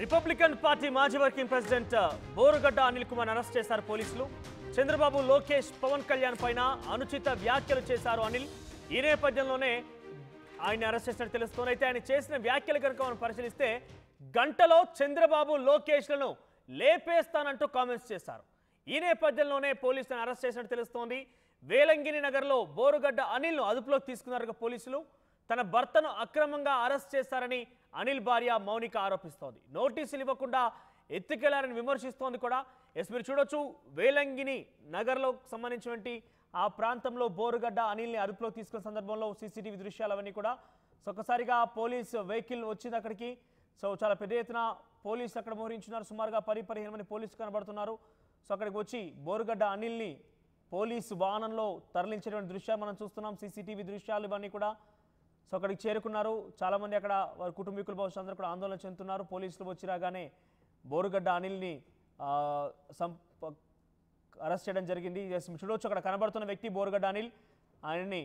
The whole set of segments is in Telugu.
రిపబ్లికన్ పార్టీ మాజీ working president Borugadda Anil Kumar arrest చేశారు పోలీసులు చంద్రబాబు లోకేష్ పవన్ కళ్యాణ్ పైన అనుచిత వ్యాఖ్యలు చేశారు అనిల్ ఈ నేపథ్యంలోనే ఆయన అరెస్ట్ చేసినట్టు తెలుస్తోంది అయితే ఆయన చేసిన వ్యాఖ్యలు కనుక మనం పరిశీలిస్తే గంటలో చంద్రబాబు లోకేష్లను లేపేస్తానంటూ కామెంట్స్ చేశారు ఈ నేపథ్యంలోనే పోలీసులను అరెస్ట్ చేసినట్టు తెలుస్తోంది వేలంగిరి నగర్లో బోరుగడ్డ అనిల్ను అదుపులోకి తీసుకున్నారు పోలీసులు తన భర్తను అక్రమంగా అరెస్ట్ చేశారని అనిల్ భార్య మౌనిక ఆరోపిస్తోంది నోటీసులు ఇవ్వకుండా ఎత్తుకెళ్లారని విమర్శిస్తోంది కూడా ఎస్ మీరు చూడొచ్చు వేలంగిని నగర్లో సంబంధించినటువంటి ఆ ప్రాంతంలో బోరుగడ్డ అనిల్ని అదుపులోకి తీసుకున్న సందర్భంలో సీసీటీవీ దృశ్యాలు అవన్నీ కూడా సో ఒకసారిగా పోలీస్ వెహికల్ వచ్చింది అక్కడికి సో చాలా పెద్ద ఎత్తున పోలీసులు అక్కడ మోహరించున్నారు సుమారుగా పది పదిహేను మంది పోలీసులు కనబడుతున్నారు సో అక్కడికి వచ్చి బోరుగడ్డ అనిల్ని పోలీసు వాహనంలో తరలించేటువంటి దృశ్యాలు మనం చూస్తున్నాం సీసీటీవీ దృశ్యాలు ఇవన్నీ కూడా సో అక్కడికి చేరుకున్నారు చాలామంది అక్కడ వారి కుటుంబీకులు బహుశా అందరూ కూడా ఆందోళన చెందుతున్నారు పోలీసులు వచ్చి రాగానే బోరుగడ్డ అనిల్ని ఆ, సంప అరెస్ట్ చేయడం జరిగింది ఎస్ చూడవచ్చు అక్కడ కనబడుతున్న వ్యక్తి బోరుగడ్డ అనిల్ ఆయన్ని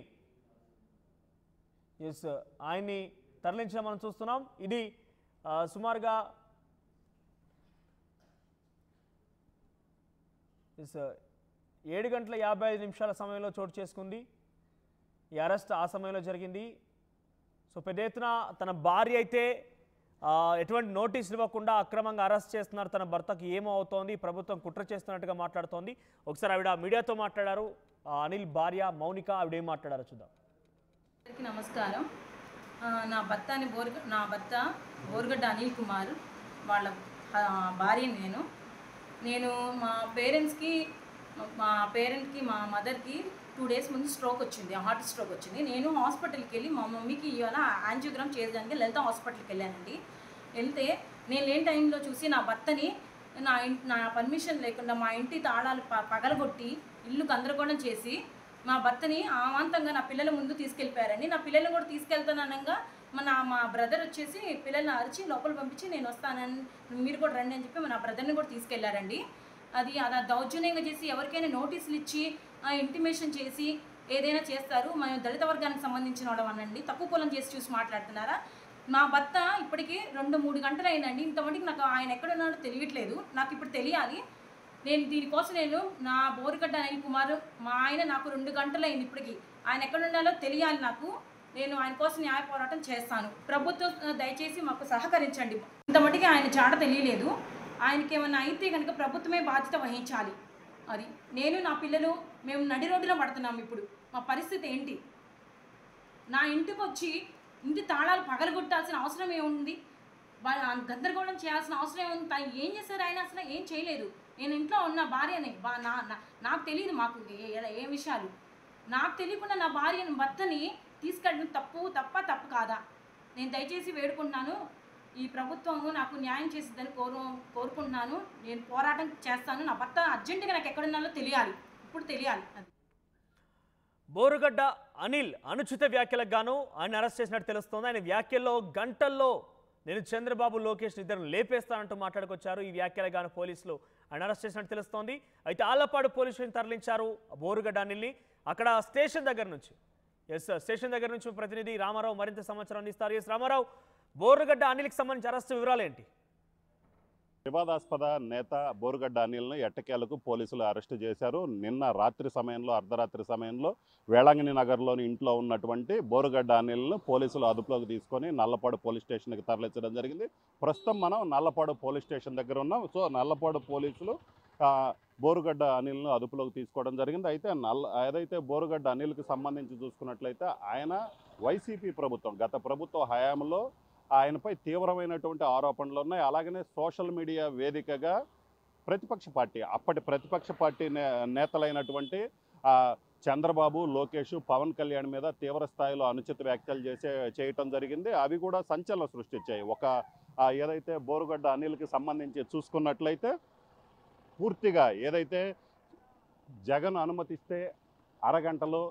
ఎస్ ఆయన్ని తరలించడం మనం చూస్తున్నాం ఇది ఆ, సుమారుగా ఎస్ ఏడు గంటల యాభై ఐదు నిమిషాల సమయంలో చోటు చేసుకుంది ఈ అరెస్ట్ ఆ సమయంలో జరిగింది సో పెద్ద ఎత్తున తన భార్య అయితే ఆ, ఎటువంటి నోటీసులు ఇవ్వకుండా అక్రమంగా అరెస్ట్ చేస్తున్నారు తన భర్తకు ఏమో అవుతోంది ప్రభుత్వం కుట్ర చేస్తున్నట్టుగా మాట్లాడుతోంది ఒకసారి ఆవిడ మీడియాతో మాట్లాడారు ఆ, అనిల్ భార్య మౌనిక ఆవిడ ఏం మాట్లాడారో చూద్దాం అందరికీ నమస్కారం ఆ, నా భర్త అని బోర్గ నా భర్త బోర్గడ్డ అనిల్ కుమార్ వాళ్ళ ఆ, భార్యని నేను నేను మా పేరెంట్స్కి మా పేరెంట్కి మా మదర్కి టూ డేస్ ముందు స్ట్రోక్ వచ్చింది హార్ట్ స్ట్రోక్ వచ్చింది నేను హాస్పిటల్కి వెళ్ళి మా మమ్మీకి ఇవాళ యాంజియోగ్రామ్ చేయడానికి లలిత హాస్పిటల్కి వెళ్ళానండి వెళ్తే నేను లేని టైంలో చూసి నా భర్తని నా ఇంటి నా పర్మిషన్ లేకుండా మా ఇంటి తాళాలు ప పగలగొట్టి ఇల్లు గందరగోళం చేసి మా భర్తని అమాంతంగా నా పిల్లల ముందు తీసుకెళ్ళిపోయారండి నా పిల్లల్ని కూడా తీసుకెళ్తాననగా మన మా బ్రదర్ వచ్చేసి పిల్లల్ని అరిచి లోపల పంపించి నేను వస్తానని మీరు కూడా రండి అని చెప్పి మా బ్రదర్ని కూడా తీసుకెళ్లారండి అది అలా దౌర్జన్యంగా చేసి ఎవరికైనా నోటీసులు ఇచ్చి ఇంటిమేషన్ చేసి ఏదైనా చేస్తారు మేము దళిత వర్గానికి సంబంధించిన వాళ్ళం అనండి తక్కువ కులం చేసి చూసి మాట్లాడుతున్నారా మా భర్త ఇప్పటికి రెండు మూడు గంటలు అయిందండి ఇంతమందికి నాకు ఆయన ఎక్కడ ఉన్నాడో తెలియట్లేదు నాకు ఇప్పుడు తెలియాలి నేను దీనికోసం నేను నా బోరుగడ్డ అనిల్ కుమార్ మా ఆయన నాకు రెండు గంటలు అయింది ఇప్పటికి ఆయన ఎక్కడ ఉండాలో తెలియాలి నాకు నేను ఆయన కోసం న్యాయ పోరాటం చేస్తాను ప్రభుత్వం ఆ, దయచేసి మాకు సహకరించండి ఇంతమటికి ఆయన చాట తెలియలేదు ఆయనకి ఏమైనా అయితే కనుక ప్రభుత్వమే బాధ్యత వహించాలి అది నేను నా పిల్లలు మేము నడి రోడ్డులో పడుతున్నాం ఇప్పుడు మా పరిస్థితి ఏంటి నా ఇంటికి వచ్చి ఇంటి తాళాలు పగలగొట్టాల్సిన అవసరం ఏముంది వా- గందరగోళం చేయాల్సిన అవసరం ఏముంది తను ఏం చేశారు ఆయన అసలు ఏం చేయలేదు నేను ఇంట్లో ఉన్న భార్యని బా- నా నా- నాకు తెలియదు మాకు ఏ- ఏ- ఏ విషయాలు నాకు తెలియకుండా నా భార్యని భర్తని తీసుకెళ్ళడం తప్పు తప్ప తప్పు కాదా నేను దయచేసి వేడుకుంటున్నాను ఈ ప్రభుత్వము నాకు న్యాయం చేసిద్దని కోరు కోరుకుంటున్నాను నేను పోరాటం చేస్తాను నా భర్త అర్జెంటుగా నాకు ఎక్కడున్నాలో తెలియాలి ఇప్పుడు తెలియాలి అది బోరుగడ్డ అనిల్ అనుచిత వ్యాఖ్యలకు గాను ఆయన అరెస్ట్ చేసినట్టు తెలుస్తోంది ఆయన వ్యాఖ్యల్లో గంటల్లో నేను చంద్రబాబు లోకేష్ ఇద్దరు లేపేస్తానంటూ మాట్లాడుకొచ్చారు ఈ వ్యాఖ్యలకు గాను పోలీసులు ఆయన అరెస్ట్ చేసినట్టు తెలుస్తోంది అయితే ఆలపాడు పోలీస్ స్టేషన్ తరలించారు బోరుగడ్డ అనిల్ని అక్కడ స్టేషన్ దగ్గర నుంచి ఎస్ స్టేషన్ దగ్గర నుంచి ప్రతినిధి రామారావు మరింత సమాచారం అందిస్తారు ఎస్ రామారావు బోరుగడ్డ అనిల్కి సంబంధించి అరెస్ట్ వివరాలు ఏంటి వివాదాస్పద నేత బోరుగడ్డ అనిల్ను ఎట్టకేలకు పోలీసులు అరెస్టు చేశారు నిన్న రాత్రి సమయంలో అర్ధరాత్రి సమయంలో వేళంగిని నగర్లోని ఇంట్లో ఉన్నటువంటి బోరుగడ్డ అనిల్ను పోలీసులు అదుపులోకి తీసుకొని నల్లపాడు పోలీస్ స్టేషన్కి తరలించడం జరిగింది ప్రస్తుతం మనం నల్లపాడు పోలీస్ స్టేషన్ దగ్గర ఉన్నాం సో నల్లపాడు పోలీసులు ఆ, బోరుగడ్డ అనిల్ను అదుపులోకి తీసుకోవడం జరిగింది అయితే నల్ల ఏదైతే బోరుగడ్డ అనిల్కి సంబంధించి చూసుకున్నట్లయితే ఆయన వైసీపీ ప్రభుత్వం గత ప్రభుత్వ హయాంలో ఆయనపై తీవ్రమైనటువంటి ఆరోపణలు ఉన్నాయి అలాగనే సోషల్ మీడియా వేదికగా ప్రతిపక్ష పార్టీ అప్పటి ప్రతిపక్ష పార్టీ నే నేతలైనటువంటి ఆ, చంద్రబాబు లోకేష్ పవన్ కళ్యాణ్ మీద తీవ్ర స్థాయిలో అనుచిత వ్యాఖ్యలు చేసే చేయటం జరిగింది అవి కూడా సంచలనం సృష్టించాయి ఒక ఆ, ఏదైతే బోరుగడ్డ అనిల్కి సంబంధించి చూసుకున్నట్లయితే పూర్తిగా ఏదైతే జగన్ అనుమతిస్తే అరగంటలో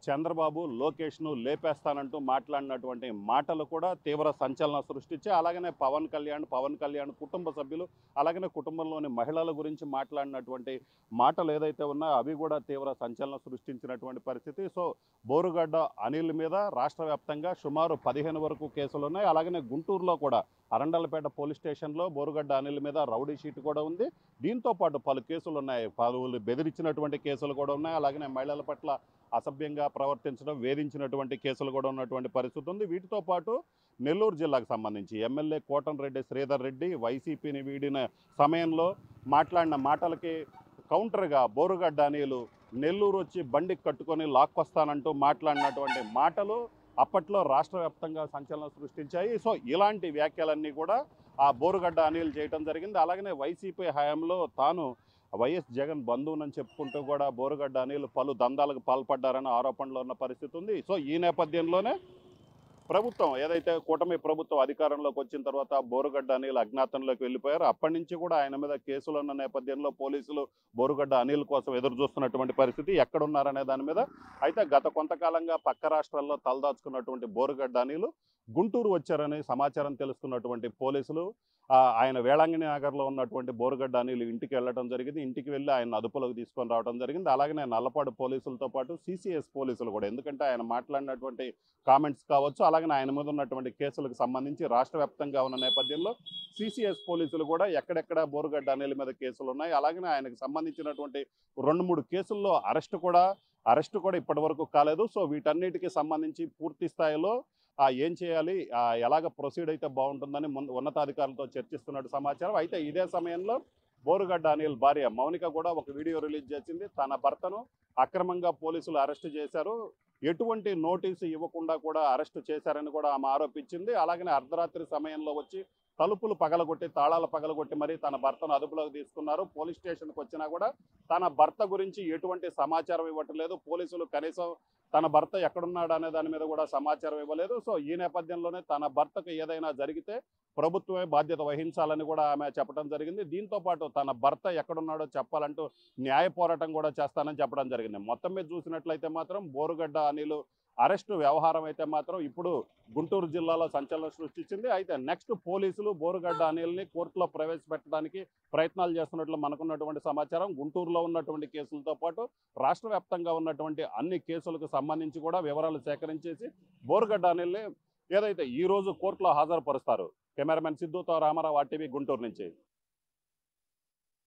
చంద్రబాబు లోకేష్ను లేపేస్తానంటూ మాట్లాడినటువంటి మాటలు కూడా తీవ్ర సంచలనం సృష్టించి అలాగనే పవన్ కళ్యాణ్ పవన్ కళ్యాణ్ కుటుంబ సభ్యులు అలాగనే కుటుంబంలోని మహిళల గురించి మాట్లాడినటువంటి మాటలు ఏదైతే ఉన్నాయో అవి కూడా తీవ్ర సంచలనం సృష్టించినటువంటి పరిస్థితి సో బోరుగడ్డ అనిల్ మీద రాష్ట్ర వ్యాప్తంగా సుమారు పదిహేను వరకు కేసులు ఉన్నాయి అలాగనే గుంటూరులో కూడా అరండలపేట పోలీస్ స్టేషన్లో బోరుగడ్డ అనిల్ మీద రౌడీ షీట్ కూడా ఉంది దీంతో పాటు పలు కేసులు ఉన్నాయి పలువురు బెదిరించినటువంటి కేసులు కూడా ఉన్నాయి అలాగనే మహిళల పట్ల అసభ్యంగా ప్రవర్తించడం వేధించినటువంటి కేసులు కూడా ఉన్నటువంటి పరిస్థితి ఉంది వీటితో పాటు నెల్లూరు జిల్లాకు సంబంధించి ఎమ్మెల్యే కోటంరెడ్డి శ్రీధర్ రెడ్డి వైసీపీని వీడిన సమయంలో మాట్లాడిన మాటలకి కౌంటర్గా బోరుగడ్డ అనిలు నెల్లూరు వచ్చి బండి కట్టుకొని లాక్కొస్తానంటూ మాట్లాడినటువంటి మాటలు అప్పట్లో రాష్ట్ర వ్యాప్తంగా సంచలనం సృష్టించాయి సో ఇలాంటి వ్యాఖ్యలన్నీ కూడా ఆ బోరుగడ్డ అనిల్ చేయటం జరిగింది అలాగనే వైసీపీ హయాంలో తాను వైఎస్ జగన్ బంధువునని చెప్పుకుంటూ కూడా బోరుగడ్డ అనిల్ పలు దందాలకు పాల్పడ్డారన్న ఆరోపణలు ఉన్న పరిస్థితి ఉంది సో ఈ నేపథ్యంలోనే ప్రభుత్వం ఏదైతే కూటమి ప్రభుత్వం అధికారంలోకి వచ్చిన తర్వాత బోరుగడ్డ అనిల్ అజ్ఞాతంలోకి వెళ్ళిపోయారు అప్పటి నుంచి కూడా ఆయన మీద కేసులు ఉన్న నేపథ్యంలో పోలీసులు బోరుగడ్డ అనిల్ కోసం ఎదురు చూస్తున్నటువంటి పరిస్థితి ఎక్కడున్నారనే దాని మీద అయితే గత కొంతకాలంగా పక్క రాష్ట్రాల్లో తలదాచుకున్నటువంటి బోరుగడ్డ అనిల్ గుంటూరు వచ్చారని సమాచారం తెలుసుకున్నటువంటి పోలీసులు ఆ, ఆయన వేళాంగిణి నగర్లో ఉన్నటువంటి బోరుగడ్డ అనిల్ ఇంటికి వెళ్ళడం జరిగింది ఇంటికి వెళ్ళి ఆయన అదుపులోకి తీసుకొని రావడం జరిగింది అలాగనే నల్లపాడు పోలీసులతో పాటు సిసిఎస్ పోలీసులు కూడా ఎందుకంటే ఆయన మాట్లాడినటువంటి కామెంట్స్ కావచ్చు అలాగనే ఆయన మీద ఉన్నటువంటి కేసులకు సంబంధించి రాష్ట్ర వ్యాప్తంగా ఉన్న నేపథ్యంలో సిసిఎస్ పోలీసులు కూడా ఎక్కడెక్కడ బోరుగడ్డ అనిల్ మీద కేసులు ఉన్నాయి అలాగనే ఆయనకు సంబంధించినటువంటి రెండు మూడు కేసుల్లో అరెస్ట్ కూడా అరెస్ట్ కూడా ఇప్పటి వరకు కాలేదు సో వీటన్నిటికీ సంబంధించి పూర్తి స్థాయిలో ఆ, ఏం చేయాలి ఆ, ఎలాగ ప్రొసీడ్ అయితే బాగుంటుందని ముందు ఉన్నతాధికారులతో చర్చిస్తున్నట్టు సమాచారం అయితే ఇదే సమయంలో బోరుగడ్డ అనిల్ భార్య మౌనిక కూడా ఒక వీడియో రిలీజ్ చేసింది తన భర్తను అక్రమంగా పోలీసులు అరెస్ట్ చేశారు ఎటువంటి నోటీసు ఇవ్వకుండా కూడా అరెస్ట్ చేశారని కూడా ఆమె ఆరోపించింది అలాగనే అర్ధరాత్రి సమయంలో వచ్చి తలుపులు పగలగొట్టి తాళాలు పగలగొట్టి మరి తన భర్తను అదుపులోకి తీసుకున్నారు పోలీస్ స్టేషన్కి వచ్చినా కూడా తన భర్త గురించి ఎటువంటి సమాచారం ఇవ్వట్లేదు పోలీసులు కనీసం తన భర్త ఎక్కడున్నాడు అనే దాని మీద కూడా సమాచారం ఇవ్వలేదు సో ఈ నేపథ్యంలోనే తన భర్తకు ఏదైనా జరిగితే ప్రభుత్వమే బాధ్యత వహించాలని కూడా ఆమె చెప్పడం జరిగింది దీంతో పాటు తన భర్త ఎక్కడున్నాడో చెప్పాలంటూ న్యాయ పోరాటం కూడా చేస్తానని చెప్పడం జరిగింది మొత్తం మీద చూసినట్లయితే మాత్రం బోరుగడ్డ అనిలు అరెస్టు వ్యవహారం అయితే మాత్రం ఇప్పుడు గుంటూరు జిల్లాలో సంచలనం సృష్టించింది అయితే నెక్స్ట్ పోలీసులు బోరుగడ్డ అనిల్ని కోర్టులో ప్రవేశపెట్టడానికి ప్రయత్నాలు చేస్తున్నట్లు మనకున్నటువంటి సమాచారం గుంటూరులో ఉన్నటువంటి కేసులతో పాటు రాష్ట్ర వ్యాప్తంగా ఉన్నటువంటి అన్ని కేసులకు సంబంధించి కూడా వివరాలు సేకరించేసి బోరుగడ్డ అనిల్ని ఏదైతే ఈ రోజు కోర్టులో హాజరుపరుస్తారు కెమెరామెన్ సిద్ధుతో రామారావు ఆర్టీవీ గుంటూరు నుంచి